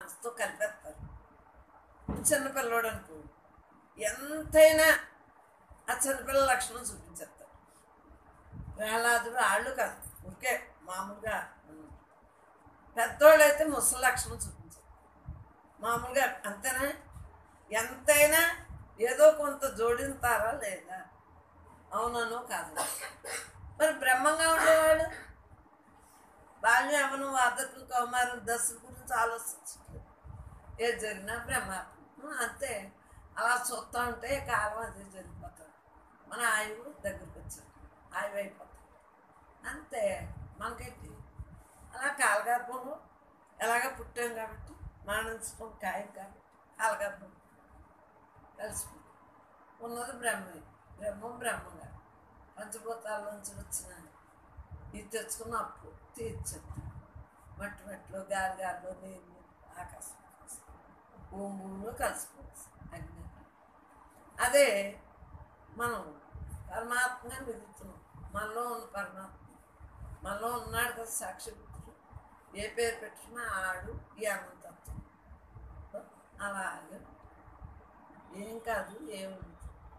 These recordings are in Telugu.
మనసుతో కలిపేస్తారు చిన్న పిల్లోడు అనుకో ఎంతైనా ఆ చిన్నపిల్లల లక్షణం చూపించేస్తారు వేలాదులు వాళ్ళు కాదు ఊరికే మామూలుగా ఉన్నారు. పెద్దోళ్ళు అయితే ముసలి లక్షణం చూపించారు మామూలుగా అంతేనా ఎంతైనా ఏదో కొంత జోడింతారా లేదా అవునను కాదు మరి బ్రహ్మంగా ఉండేవాడు బాల్యం అవను వార్ధకు కౌమారం దశల గురించి ఆలోచించట్లేదు ఏది జరిగినా బ్రహ్మాత్మ అంతే అలా చూస్తూ ఉంటే కాలం అదే జరిగిపోతుంది మన ఆయువు దగ్గరికి వచ్చింది ఆయువు అయిపోతుంది అంతే మనకేంటి అలా కాలగర్భంలో ఎలాగ పుట్టాం కాబట్టి మరణించుకుని ఖాయం కాబట్టి కాలగర్భం కలిసిపోయింది ఉన్నది బ్రహ్మే బ్రహ్మం బ్రహ్మంగా పంచభూతాల నుంచి వచ్చిన ఇది తెచ్చుకున్న అప్పు తీర్చదు మట్టి మట్టిలో గాలి గాలిలో నీరు ఆకాశం భూమి భూమిలో కలిసిపోవచ్చు అగ్ని అదే మనం పరమాత్మగా వెతుకుతున్నాం మనలో ఉన్న పరమాత్మ మనలో ఉన్నాడు కదా సాక్షిపుత్రుడు ఏ పేరు పెట్టుకున్నా ఆడు ఈ అనంతత్వం అలాగే ఏం కాదు ఏముంది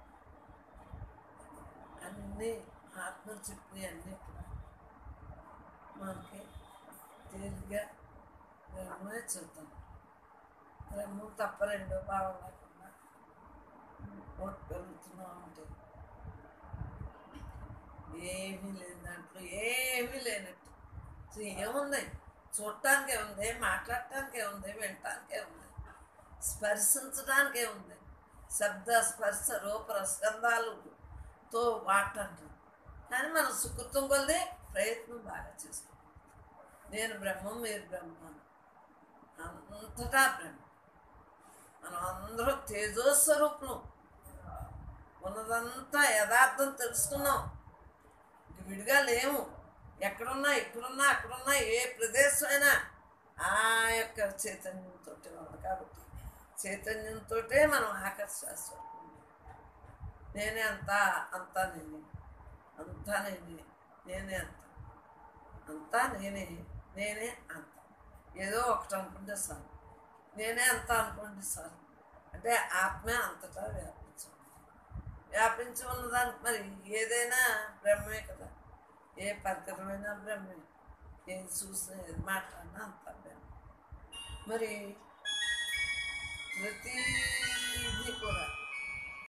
అన్నీ ఆత్మ చెప్పినవి అన్నీ కూడా మనకి తేలిగ్గా బ్రహ్మే చూద్దాం బ్రహ్మం తప్ప రెండో భావం లేకుండా ఓట్ పెరుగుతూనే ఉంటాయి ఏమీ లేని దాంట్లో ఏమీ లేనట్టు సో ఏముంది చూడటానికే ఉంది మాట్లాడటానికే ఉంది వినటానికే ఉంది స్పర్శించడానికే ఉంది శబ్ద స్పర్శ రూప రసగంధాలతో వాడటానికి కానీ మనం సుకృతం కొలది ప్రయత్నం బాగా చేసుకోవాలి నేను బ్రహ్మం మీరు బ్రహ్మం అంతటా బ్రహ్మ మనం అందరూ తేజోస్వరూపులు ఉన్నదంతా యథార్థం తెలుసుకున్నాం ఇంక విడిగా లేము ఎక్కడున్నా ఇక్కడున్నా అక్కడున్నా ఏ ప్రదేశం అయినా ఆ యొక్క చైతన్యంతో ఉంది కాబట్టి చైతన్యంతో మనం ఆకర్షిస్తాం నేనే అంతా అంతా నేనే అంతా నేనే నేనే అంత అంతా నేనే నేనే అంత ఏదో ఒకటి అనుకుంటే చాలు నేనే అంత అనుకోండి చాలు అంటే ఆత్మే అంతటా వ్యాపించు వ్యాపించి ఉన్నదానికి మరి ఏదైనా బ్రహ్మే కదా ఏ పరికరమైనా బ్రహ్మే ఏది చూసినా ఏది మాట్లాడినా అంత బ్రహ్మే మరి ప్రతిదీ కూడా